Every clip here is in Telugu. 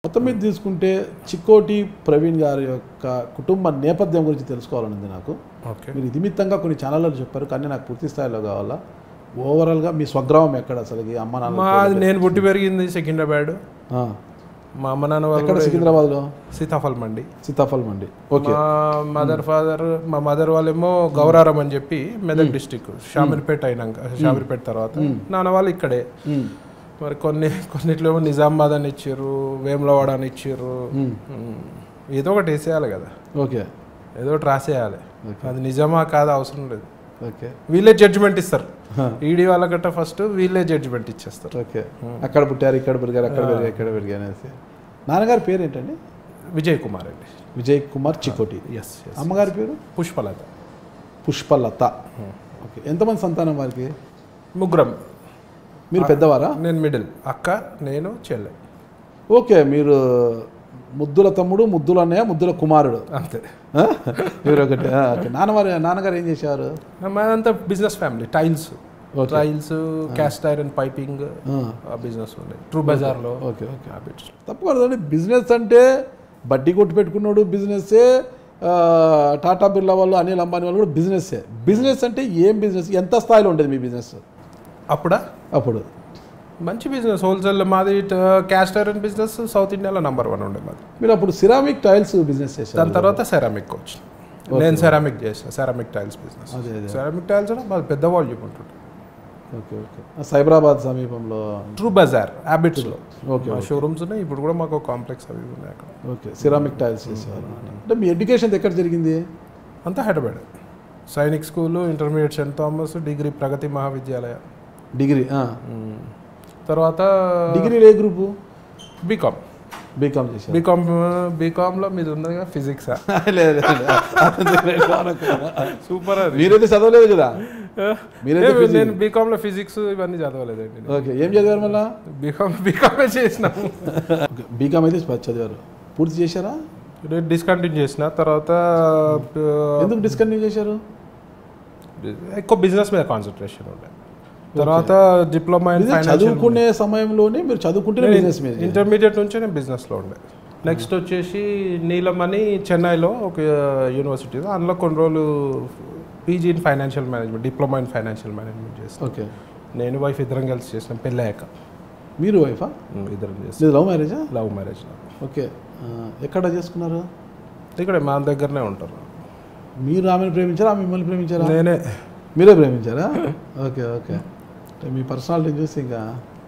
మొత్తం మీద తీసుకుంటే చిక్కోటి ప్రవీణ్ గారి యొక్క కుటుంబ నేపథ్యం గురించి తెలుసుకోవాలనుంది నాకు ఓకే మీరు నిమిత్తంగా కొన్ని ఛానళ్ళు చెప్పారు కానీ నాకు పూర్తి స్థాయిలో కావాలా ఓవరాల్గా మీ స్వగ్రామం ఎక్కడ అసలు ఈ అమ్మ నాన్న మాది నేను పుట్టి పెరిగింది సికింద్రాబాద్ ఆ. మా అమ్మ నాన్న వాళ్ళు ఎక్కడ కూడా సికింద్రాబాద్లో సీతాఫల్ మండి సీతాఫల్ మండి ఓకే మా మదర్ ఫాదర్ మా మదర్ వాళ్ళేమో గౌరారం అని చెప్పి మెదక్ డిస్టిక్ షామీర్పేట అయినాక షామీర్పేట తర్వాత నాన్న వాళ్ళు ఇక్కడే ఉమ్. మరి కొన్ని కొన్నిట్లో ఏమో నిజామాబాద్ అని ఇచ్చారు వేములవాడ అని ఇచ్చారు ఉమ్. ఉమ్. ఏదో ఒకటి వేసేయాలి కదా ఓకే ఏదో ఒకటి రాసేయాలి అది నిజమా కాదా అవసరం లేదు ఓకే వీళ్ళే జడ్జిమెంట్ ఇస్తారు ఈడీ వాళ్ళకట్ట ఫస్ట్ వీళ్ళే జడ్జిమెంట్ ఇచ్చేస్తారు ఓకే అక్కడ పుట్టారు ఇక్కడ పెరిగారు అక్కడ పెరిగారు ఇక్కడ పెరిగారు అనేసి నాన్నగారి పేరు ఏంటండి విజయ్ కుమార్ అండి విజయ్ కుమార్ చికోటి ఎస్ ఎస్ అమ్మగారి పేరు పుష్పలత పుష్పలత ఓకే ఎంతమంది సంతానం వారికి ముగ్గురం మీరు పెద్దవారా నేను మిడిల్ అక్క నేను చెల్లె ఓకే మీరు ముద్దుల తమ్ముడు ముద్దుల అన్నయ్య ముద్దుల కుమారుడు అంతే ఆ? మీరు ఒకటి ఆ, ఓకే నాన్నవారు నాన్నగారు ఏం చేశారు మాదంతా business family tiles okay. Tiles cast iron piping ఆ, ఆ బిజినెస్ ఉండే ట్రూ బజార్లో ఓకే ఓకే హ్యాబిట్స్ తప్పు కదండి బిజినెస్ అంటే బడ్డీ కొట్టు పెట్టుకున్నాడు బిజినెస్సే ఆ, టాటా బిర్లా వాళ్ళు అనిల్ అంబానీ వాళ్ళు కూడా బిజినెస్సే బిజినెస్ అంటే ఏం బిజినెస్ ఎంత స్థాయిలో ఉండేది మీ బిజినెస్ అప్పుడా అప్పుడు మంచి బిజినెస్ హోల్సేల్ మాది క్యాస్ట్ ఐరన్ బిజినెస్ సౌత్ ఇండియాలో నంబర్ వన్ ఉండే మాది మీరు అప్పుడు సిరామిక్ టైల్స్ బిజినెస్ చేశారు దాని తర్వాత సెరామిక్ వచ్చి నేను సెరామిక్ చేసిన సెరామిక్ టైల్స్ బిజినెస్ అదే అదే సెరామిక్ టైల్స్ అంటే మాది పెద్ద వాల్యూమ్ ఉంటుంది ఓకే ఓకే ఆ, సైబరాబాద్ సమీపంలో ట్రూ బజార్ హ్యాబిట్స్లో ఓకే మా షోరూమ్స్ ఉన్నాయి ఇప్పుడు కూడా మాకు కాంప్లెక్స్ అవి ఉన్నాయి అక్కడ ఓకే సిరామిక్ టైల్స్ చేసేవారు అంటే మీ ఎడ్యుకేషన్ ఎక్కడ జరిగింది అంతా Hyderabad Sainik school intermediate saint Thomas degree Pragathi Mahavidyalaya degree ఆ. తర్వాత డిగ్రీలో ఏ గ్రూపు బీకామ్ బీకామ్ చేశారు బీకామ్ బీకామ్లో మీది ఉన్నదిగా ఫిజిక్స్ లేదు, లేదు. సూపర్ అది మీరైతే చదవలేదు కదా మీరైతే ఏ, నేను బీకామ్లో ఫిజిక్స్ ఇవన్నీ చదవలేదండి ఓకే ఏం చదివారు మళ్ళా బీకామ్ బీకామే చేసినాము ఓకే బీకామ్ అయితే చదివారు పూర్తి చేశారా డిస్కంటిన్యూ చేసిన తర్వాత ఎందుకు డిస్కంటిన్యూ చేశారు ఎక్కువ బిజినెస్ మీద కాన్సన్ట్రేషన్ ఉండే తర్వాత డిప్లొమా ఇన్ ఇది చదువుకునే సమయంలోనే మీరు చదువుకుంటే బిజినెస్ మీద ఇంటర్మీడియట్ నుంచి నేను బిజినెస్లో ఉండే నెక్స్ట్ వచ్చేసి నీలం అని చెన్నైలో ఒక యూనివర్సిటీ అందులో కొన్ని రోజులు PG in financial management diploma in financial management చేస్తాను ఓకే నేను వైఫ్ ఇద్దరం కలిసి చేసినాం పెళ్ళయ్యాక మీరు వైఫా ఉమ్, ఇద్దరం చేస్తాం మీరు లవ్ మ్యారేజా లవ్ మ్యారేజ్ ఓకే ఆ, ఎక్కడ చేసుకున్నారు ఇక్కడ మా దగ్గరనే ఉంటారు మీరు ఆమెను ప్రేమించారా ఆమె మిమ్మల్ని ప్రేమించారా నేనే మీరే ప్రేమించారా ఓకే ఓకే అంటే మీ పర్సనాలిటీ చూసి ఇంకా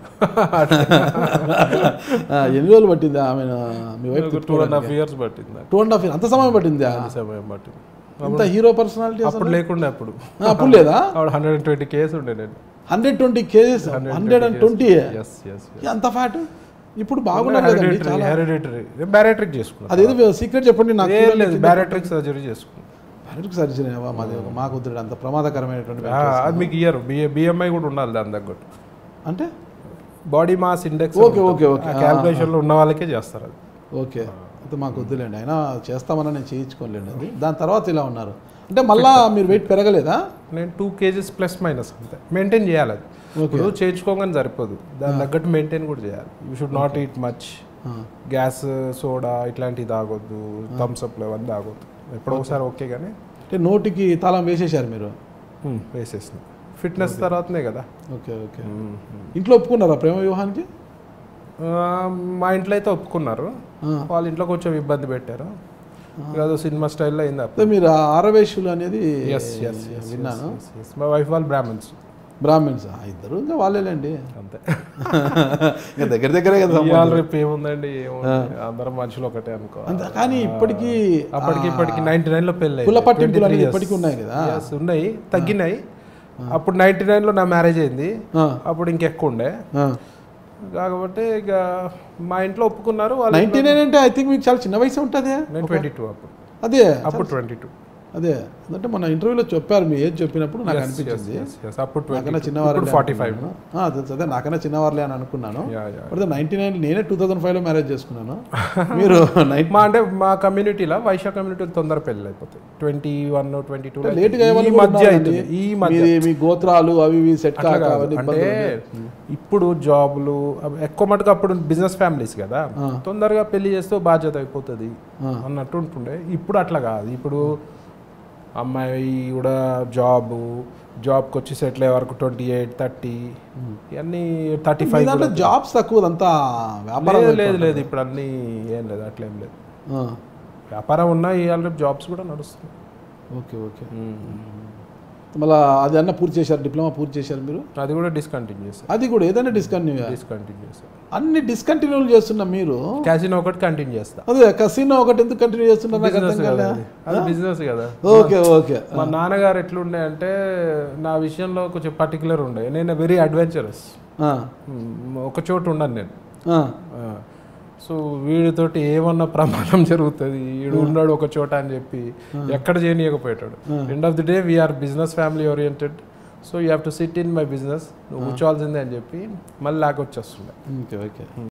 ఆ, ఎన్ని రోజులు పట్టిందా ఆమె మీ wife two and half years పట్టింది నాకు. టూ అండ్ హాఫ్ అంత సమయం పట్టిందా అంత సమయం పట్టింది అంత హీరో పర్సనాలిటీ అప్పుడు లేకుండే అప్పుడు అప్పుడు లేదా ఆవిడ హండ్రెడ్ అండ్ ట్వంటీ కేస్ ఉండే నేను hundred twenty kgs hundred and twenty yes yes అంత ఫ్యాట్ ఇప్పుడు బాగున్నారు కదండి చాలా హెరిడిటరీ బ్యారెట్రిక్ చేసుకున్నాను అదేదో సీక్రెట్ చెప్పండి నాకు ఏం లేదు బ్యారెట్రిక్ సర్జరీ చేసుకున్నాను డైరెక్ట్ సర్జరీ అవ్వ మాది ఒక మాకు వద్దు అంత ప్రమాదకరమైనటువంటి ఆ, అది మీకు ఇయ్యరు బిఎంఐ కూడా ఉండాలి దాని తగ్గట్టు అంటే body mass index okay, okay, okay. క్యాల్కులేషన్లో ఉన్న వాళ్ళకే చేస్తారు అది ఓకే అయితే మాకు వద్దులేండి అయినా చేస్తామని నేను చేయించుకోలేండి అది దాని తర్వాత ఇలా ఉన్నారు అంటే మళ్ళా మీరు వెయిట్ పెరగలేదా నేను టూ కేజీస్ ప్లస్ మైనస్ అంతే మెయింటైన్ చేయాలి అది ఇప్పుడు చేయించుకోగానే సరిపోదు దాని తగ్గట్టు మెయింటైన్ కూడా చేయాలి you should not eat much ఆ, గ్యాస్ సోడా ఇట్లాంటివి తాగొద్దు థమ్స్ అప్ అవన్నీ తాగొద్దు ఎప్పుడో ఒకసారి ఓకే కానీ అంటే నోటికి తాళం వేసేశారు మీరు వేసేసిన ఫిట్నెస్ తర్వాతనే కదా ఓకే ఓకే ఇంట్లో ఒప్పుకున్నారా ప్రేమ వివాహానికి ఆ, మా ఇంట్లో అయితే ఒప్పుకున్నారు ఆ. వాళ్ళ ఇంట్లో కొంచెం ఇబ్బంది పెట్టారు ఏదో సినిమా స్టైల్లో అయింది అయితే మీరు ఆ ఆరవేశులు అనేది ఎస్ ఎస్ విన్నాను మా వైఫ్ వాళ్ళు బ్రాహ్మణ్స్ బ్రాహ్మిన్స్ ఆ, ఇద్దరు ఇంకా వాళ్ళేలేండి అంతే ఇంకా దగ్గర దగ్గరే కదా సంబంధం. ఇవాళ రేపు ఏముందండి ఏముంది అందరం మనుషులు ఒకటే అనుకో అంతే కానీ ఇప్పటికీ అప్పటికి ఇప్పటికి నైన్టీ నైన్ లో పెళ్ళి కుల పట్టింపులు అనేవి ఇప్పటికీ ఉన్నాయి కదా ఉన్నాయి తగ్గినాయి అప్పుడు నైన్టీ నైన్ లో నా మ్యారేజ్ అయింది ఆ, అప్పుడు ఇంకెక్కువ ఉండే ఆ. కాకపోతే ఇక మా ఇంట్లో ఒప్పుకున్నారు వాళ్ళు నైన్టీ నైన్ అంటే ఐ థింక్ మీకు చాలా చిన్న వయసు ఉంటుంది నేను ట్వంటీ టూ అప్పుడు అదే అప్పుడు ట్వంటీ టూ అదే అంటే మన ఇంటర్వ్యూలో చెప్పారు మీ ఏజ్ చెప్పినప్పుడు నాకు అనిపించింది అప్పుడు నాకన్నా చిన్నవారు ఫార్టీ ఫైవ్ అదే నాకన్నా చిన్నవారులే అని అనుకున్నాను yeah yeah but ninety nine నేనే టూ థౌసండ్ ఫైవ్లో మ్యారేజ్ చేసుకున్నాను మీరు నైన్ మా అంటే మా కమ్యూనిటీలో వైశ్య కమ్యూనిటీలో తొందర పెళ్ళి అయిపోతాయి ట్వంటీ వన్ ట్వంటీ టూ లేట్గా అయ్యే వాళ్ళు ఈ కూడా మధ్య ఉన్నారండి. అవుతుంది ఈ మధ్య మీది మీ గోత్రాలు అవి ఇవి సెట్ అట్లా కాక కాదు. అవన్నీ అంటే ఇబ్బందులు ఉన్నాయి. ఇప్పుడు జాబ్లు అవి ఎక్కువ మటుకు అప్పుడు బిజినెస్ ఫ్యామిలీస్ కదా ఆ. తొందరగా పెళ్లి చేస్తే బాధ్యత అయిపోతుంది ఆ. అన్నట్టు ఉంటుండే ఇప్పుడు అట్లా కాదు ఇప్పుడు అమ్మాయి కూడా జాబ్ జాబ్కి వచ్చి సెటిల్ అయ్యే వరకు ట్వంటీ ఎయిట్ థర్టీ ఇవన్నీ థర్టీ మీ ఫైవ్ దాంట్లో జాబ్స్ తక్కువ అంతా వ్యాపారం లేదు వైపు లేదు ఉంటుంది. లేదు ఇప్పుడు అన్నీ ఏం లేదు అట్లేం లేదు ఆ, వ్యాపారం ఉన్నా ఇవాళ రేపు జాబ్స్ కూడా నడుస్తుంది ఓకే ఓకే మళ్ళీ అది అన్న పూర్తి చేశారు డిప్లొమా పూర్తి చేశారు మీరు అది కూడా డిస్కంటిన్యూ చేస్తాను అది కూడా ఏదైనా డిస్కంటిన్యూ డిస్కంటిన్యూ చేస్తాను అన్ని డిస్కంటిన్యూ చేస్తున్నా మీరు క్యాసినో ఒకటి కంటిన్యూ చేస్తా అదే కసినో ఒకటి ఎందుకు కంటిన్యూ చేస్తున్నారు నాకు బిజినెస్ అర్థం కదా కాలే అది. అది బిజినెస్ కదా ఓకే ఓకే మా నాన్నగారు ఎట్లుండే అంటే నా విషయంలో కొంచెం పర్టికులర్ ఉండే నేను వెరీ అడ్వెంచరస్ ఆ, ఒక చోటు ఉండను నేను ఆ, సో వీడితోటి ఏమన్నా ప్రమాదం జరుగుతుంది వీడు ఉన్నాడు ఒక చోట అని చెప్పి ఎక్కడ చేయనీయకపోయాడు end of the day we are business family oriented so you have to sit in my business నువ్వు కూర్చోవాల్సిందే అని చెప్పి మళ్ళీ లాగొచ్చేస్తుండే ఓకే ఓకే